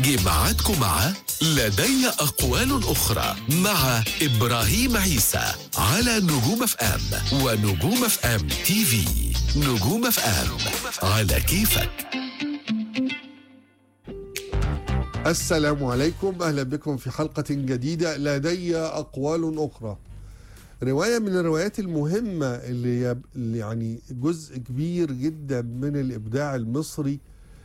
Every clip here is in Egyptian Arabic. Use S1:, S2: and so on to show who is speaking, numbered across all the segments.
S1: جه ميعادكم مع لدي أقوال أخرى مع إبراهيم عيسى على نجوم اف ام ونجوم اف ام تي في نجوم اف ام على كيفك
S2: السلام عليكم اهلا بكم في حلقه جديده لدي اقوال اخرى روايه من الروايات المهمه اللي يب- اللي يعني جزء كبير جدا من الابداع المصري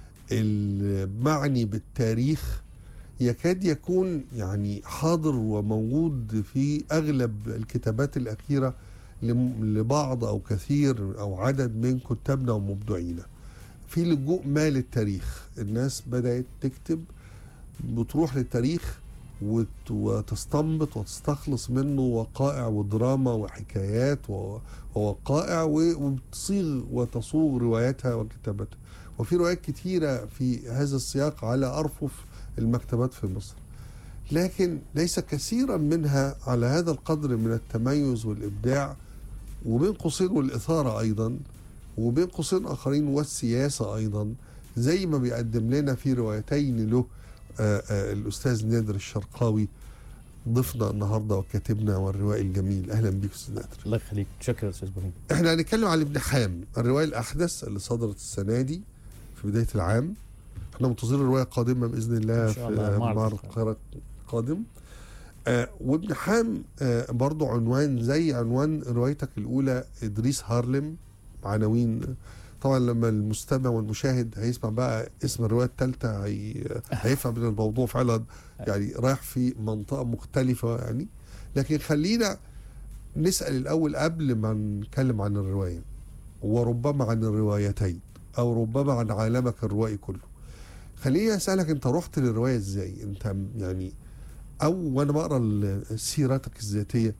S2: المعني بالتاريخ يكاد يكون يعني حاضر وموجود في اغلب الكتابات الاخيره لم- لبعض او كثير او عدد من كتابنا ومبدعينا في لجوء ما للتاريخ الناس بدات تكتب بتروح للتاريخ وت- وتستنبط وتستخلص منه وقائع ودراما وحكايات و- ووقائع و- وتصيغ وتصوغ رواياتها وكتاباتها وفي روايات كتيرة في هذا السياق على أرفف المكتبات في مصر لكن ليس كثيرا منها على هذا القدر من التميز والإبداع وبين قوسين والإثارة أيضا وبين قوسين آخرين والسياسة أيضا زي ما بيقدم لنا في روايتين له آه، آه، الأستاذ نادر الشرقاوي ضيفنا النهارده وكاتبنا والروائي الجميل أهلا بيك أستاذ نادر
S3: الله يخليك شكرا يا استاذ ابراهيم
S2: احنا هنتكلم عن ابن حام الرواية الأحدث اللي صدرت السنة دي في بداية العام احنا منتظرين رواية قادمة بإذن الله
S3: إن شاء
S2: في
S3: الله،
S2: آه،
S3: معرض
S2: معرض
S3: القاهرة.
S2: القاهرة القادم آه وابن حام آه برضو عنوان زي عنوان روايتك الأولى إدريس هارلم عناوين طبعا لما المستمع والمشاهد هيسمع بقى اسم الرواية الثالثة هي هيفهم ان الموضوع فعلا يعني رايح في منطقة مختلفة يعني لكن خلينا نسأل الأول قبل ما نتكلم عن الرواية وربما عن الروايتين أو ربما عن عالمك الروائي كله خليني أسألك أنت رحت للرواية إزاي أنت يعني أو وأنا بقرأ ال- سيرتك الذاتية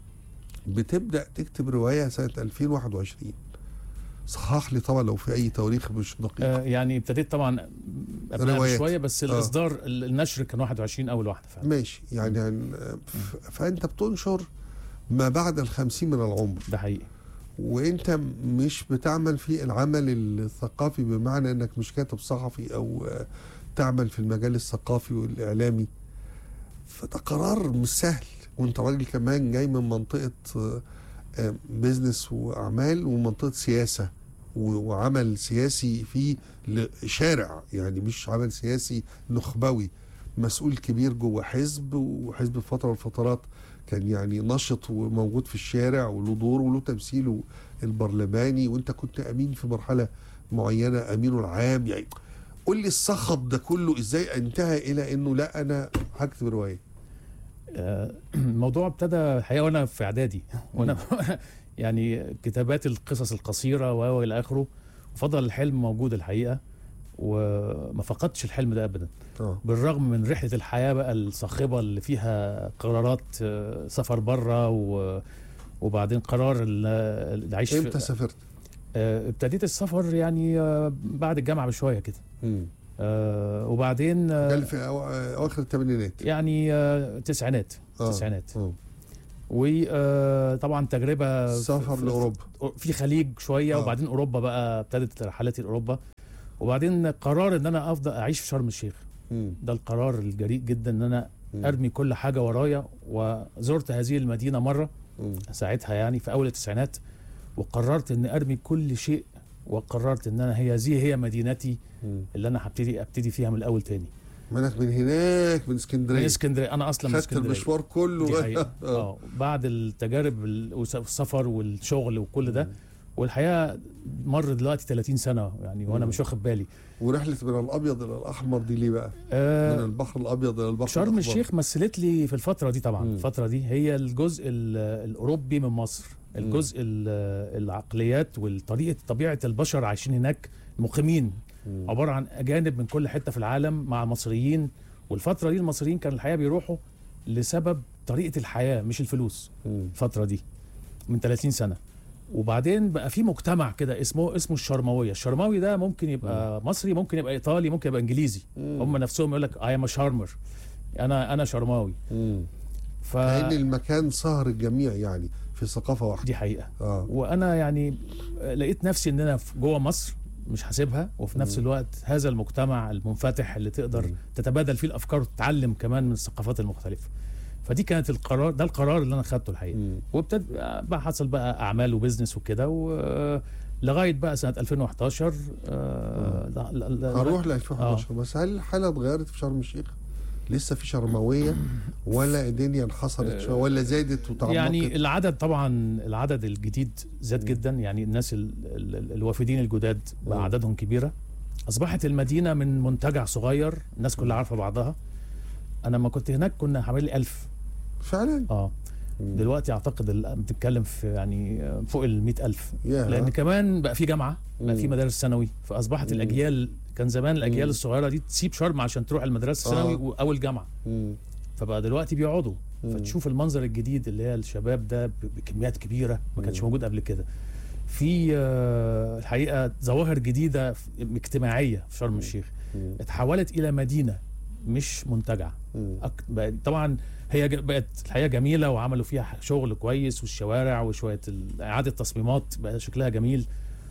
S2: بتبدأ تكتب رواية سنة 2021 صحح لي طبعا لو في أي تواريخ مش دقيق
S3: آه يعني ابتديت طبعا قبلها
S2: روايات.
S3: بشويه بس
S2: آه.
S3: الاصدار النشر كان 21 اول واحده فعلا
S2: ماشي يعني يعني ف- فأنت بتنشر ما بعد الخمسين من العمر
S3: ده حقيقي
S2: وانت مش بتعمل في العمل الثقافي بمعنى انك مش كاتب صحفي او آه، تعمل في المجال الثقافي والاعلامي فده قرار مش سهل وانت راجل كمان جاي من منطقه آه، آه، بيزنس واعمال ومنطقه سياسه و- وعمل سياسي في ل- شارع يعني مش عمل سياسي نخبوي مسؤول كبير جوه حزب وحزب في فتره من الفترات كان يعني نشط وموجود في الشارع وله دور وله تمثيله البرلماني وانت كنت امين في مرحله معينه امينه العام يعني قول لي الصخب ده كله ازاي انتهى الى انه لا انا هكتب روايه
S3: آه الموضوع ابتدى الحقيقه وانا في اعدادي وانا يعني كتابات القصص القصيره و و الى اخره وفضل الحلم موجود الحقيقه وما فقدتش الحلم ده ابدا
S2: اه
S3: بالرغم من رحله الحياه بقى الصاخبه اللي فيها قرارات آه، سفر بره و وبعدين قرار ال- العيش
S2: امتى
S3: في
S2: سافرت؟
S3: آه، ابتديت السفر يعني آه، بعد الجامعه بشويه كده
S2: مم.
S3: آه، وبعدين آه،
S2: ده في أو- اواخر الثمانينات
S3: يعني آه، تسعينات
S2: آه.
S3: تسعينات
S2: آه.
S3: وطبعا تجربه
S2: سفر
S3: في-
S2: لاوروبا
S3: في خليج شويه
S2: آه.
S3: وبعدين اوروبا بقى ابتدت رحلاتي لاوروبا وبعدين قرار ان انا افضل اعيش في شرم الشيخ
S2: مم.
S3: ده القرار الجريء جدا ان انا
S2: مم.
S3: ارمي كل حاجه ورايا وزرت هذه المدينه مره
S2: مم.
S3: ساعتها يعني في اول التسعينات وقررت ان ارمي كل شيء وقررت ان انا هي هذه هي مدينتي
S2: مم.
S3: اللي انا هبتدي ابتدي فيها من الاول تاني
S2: منك من هناك من
S3: من
S2: اسكندريه
S3: اسكندريه انا اصلا من
S2: خدت
S3: اسكندريه
S2: المشوار كله
S3: دي
S2: بقى.
S3: حقيقة.
S2: آه.
S3: اه بعد التجارب ال- والس- والسفر والشغل وكل ده والحقيقه مر دلوقتي 30 سنه يعني وانا
S2: مم.
S3: مش واخد بالي
S2: ورحله من الابيض الى الاحمر دي ليه بقى؟ من
S3: آه
S2: البحر الابيض الى البحر
S3: شرم
S2: الأخضر.
S3: الشيخ مثلت لي في الفتره دي طبعا
S2: مم.
S3: الفتره دي هي الجزء ال- الاوروبي من مصر الجزء ال- العقليات والطريقه طبيعه البشر عايشين هناك مقيمين
S2: مم.
S3: عباره عن اجانب من كل حته في العالم مع مصريين والفتره دي المصريين كان الحقيقه بيروحوا لسبب طريقه الحياه مش الفلوس
S2: مم.
S3: الفتره دي من 30 سنه وبعدين بقى في مجتمع كده اسمه اسمه الشرمويه الشرماوي ده ممكن يبقى مصري ممكن يبقى ايطالي ممكن يبقى انجليزي
S2: مم.
S3: هم نفسهم يقول لك اي ام شارمر انا انا شرماوي
S2: مم.
S3: ف
S2: كأن المكان سهر الجميع يعني في ثقافه واحده
S3: دي حقيقه
S2: اه
S3: وانا يعني لقيت نفسي ان انا في- جوه مصر مش حاسبها وفي نفس
S2: مم.
S3: الوقت هذا المجتمع المنفتح اللي تقدر
S2: مم.
S3: تتبادل فيه الافكار وتتعلم كمان من الثقافات المختلفه فدي كانت القرار ده القرار اللي انا خدته الحقيقه
S2: مم.
S3: وابتدى بقى حصل بقى اعمال وبزنس وكده ولغايه بقى سنه 2011 آه، لا- لا- لا-
S2: هروح ل 2011 بس هل الحاله اتغيرت في شرم الشيخ؟ لسه في شرمويه ولا الدنيا انحصرت شويه ولا زادت وتعمقت؟
S3: يعني العدد طبعا العدد الجديد زاد
S2: مم.
S3: جدا يعني الناس ال ال ال الوافدين الجداد
S2: مم.
S3: بقى عددهم كبيره اصبحت المدينه من منتجع صغير الناس كلها عارفه بعضها انا لما كنت هناك كنا حوالي ألف
S2: فعلا
S3: اه
S2: مم.
S3: دلوقتي اعتقد ال- بتتكلم في يعني فوق ال ألف
S2: يا
S3: لان كمان بقى في جامعه بقى في
S2: مم.
S3: مدارس ثانوي فاصبحت
S2: مم.
S3: الاجيال كان زمان الاجيال
S2: مم.
S3: الصغيره دي تسيب شرم عشان تروح المدرسه
S2: آه.
S3: الثانوي او الجامعه
S2: مم.
S3: فبقى دلوقتي بيقعدوا
S2: مم.
S3: فتشوف المنظر الجديد اللي هي الشباب ده ب- بكميات كبيره ما كانش
S2: مم.
S3: موجود قبل كده في آه، الحقيقه ظواهر جديده ف- اجتماعيه في شرم
S2: مم.
S3: الشيخ
S2: مم.
S3: اتحولت الى مدينه مش منتجع
S2: مم.
S3: أك- بقت- طبعا هي ج- بقت الحقيقه جميله وعملوا فيها شغل كويس والشوارع وشويه ال- اعاده تصميمات بقى شكلها جميل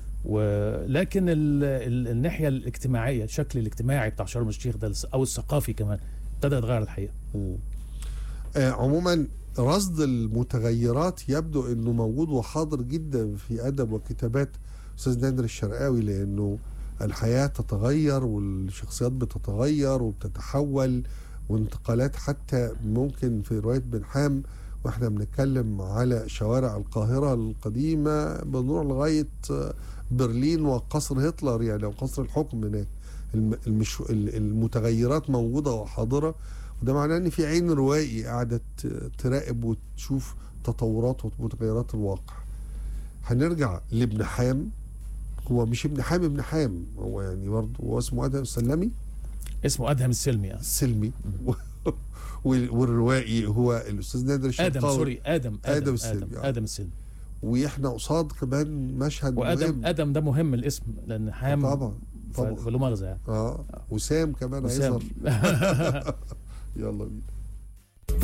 S3: ولكن ال ال الناحيه الاجتماعيه الشكل الاجتماعي بتاع شرم الشيخ ده الس- او الثقافي كمان ابتدى يتغير الحقيقه
S2: مم. آه عموما رصد المتغيرات يبدو انه موجود وحاضر جدا في ادب وكتابات استاذ نادر الشرقاوي لانه الحياه تتغير والشخصيات بتتغير وبتتحول وانتقالات حتى ممكن في روايه بن حام واحنا بنتكلم على شوارع القاهره القديمه بنروح لغايه آه، برلين وقصر هتلر يعني او قصر الحكم هناك الم- المش... ال- المتغيرات موجوده وحاضره وده معناه ان في عين روائي قاعده ت- تراقب وتشوف تطورات ومتغيرات الواقع هنرجع لابن حام هو مش ابن حام ابن حام هو يعني برضه هو اسمه ادهم السلمي
S3: اسمه ادهم السلمي يعني.
S2: السلمي وال- والروائي هو الاستاذ نادر
S3: ادم
S2: الشرقاوي
S3: سوري ادم
S2: آدم
S3: ادم
S2: السلمي،
S3: ادم,
S2: آه.
S3: آدم السلمي
S2: واحنا قصاد كمان مشهد
S3: وادم
S2: مهم
S3: ادم ده مهم الاسم لان حام
S2: طبعا
S3: ف-
S2: طبعا
S3: فله مغزى يعني
S2: اه وسام كمان
S3: وسام.
S2: هيظهر يلا بينا